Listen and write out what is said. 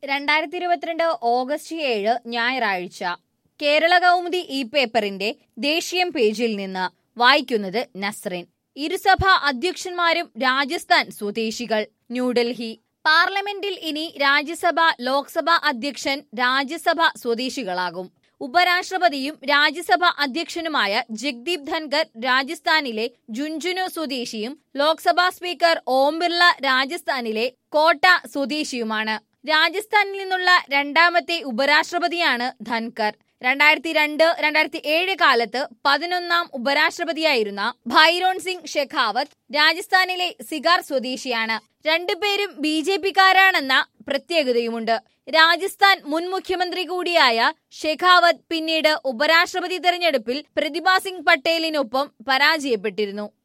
രണ്ടായിരത്തി ഇരുപത്തിരണ്ട് ഓഗസ്റ്റ് ഏഴ് ഞായറാഴ്ച കേരള കൗമുദി ഈ പേപ്പറിന്റെ ദേശീയം പേജിൽ നിന്ന് വായിക്കുന്നത് നസ്റിൻ ഇരുസഭാ അധ്യക്ഷന്മാരും രാജസ്ഥാൻ സ്വദേശികൾ ന്യൂഡൽഹി പാർലമെന്റിൽ ഇനി രാജ്യസഭ ലോക്സഭ അധ്യക്ഷൻ രാജ്യസഭ സ്വദേശികളാകും ഉപരാഷ്ട്രപതിയും രാജ്യസഭ അധ്യക്ഷനുമായ ജഗ്ദീപ് ധൻകർ രാജസ്ഥാനിലെ ജുൻജുനു സ്വദേശിയും ലോക്സഭാ സ്പീക്കർ ഓം ബിർള രാജസ്ഥാനിലെ കോട്ട സ്വദേശിയുമാണ് രാജസ്ഥാനിൽ നിന്നുള്ള രണ്ടാമത്തെ ഉപരാഷ്ട്രപതിയാണ് ധൻകർ രണ്ടായിരത്തി രണ്ട് രണ്ടായിരത്തി ഏഴ് കാലത്ത് പതിനൊന്നാം ഉപരാഷ്ട്രപതിയായിരുന്ന ഭൈരോൺ സിംഗ് ഷെഖാവത്ത് രാജസ്ഥാനിലെ സിഗാർ സ്വദേശിയാണ് രണ്ടുപേരും ബി ജെ പിക്കാരാണെന്ന പ്രത്യേകതയുമുണ്ട് രാജസ്ഥാൻ മുൻ മുഖ്യമന്ത്രി കൂടിയായ ഷെഖാവത്ത് പിന്നീട് ഉപരാഷ്ട്രപതി തെരഞ്ഞെടുപ്പിൽ പ്രതിഭ സിംഗ് പട്ടേലിനൊപ്പം പരാജയപ്പെട്ടിരുന്നു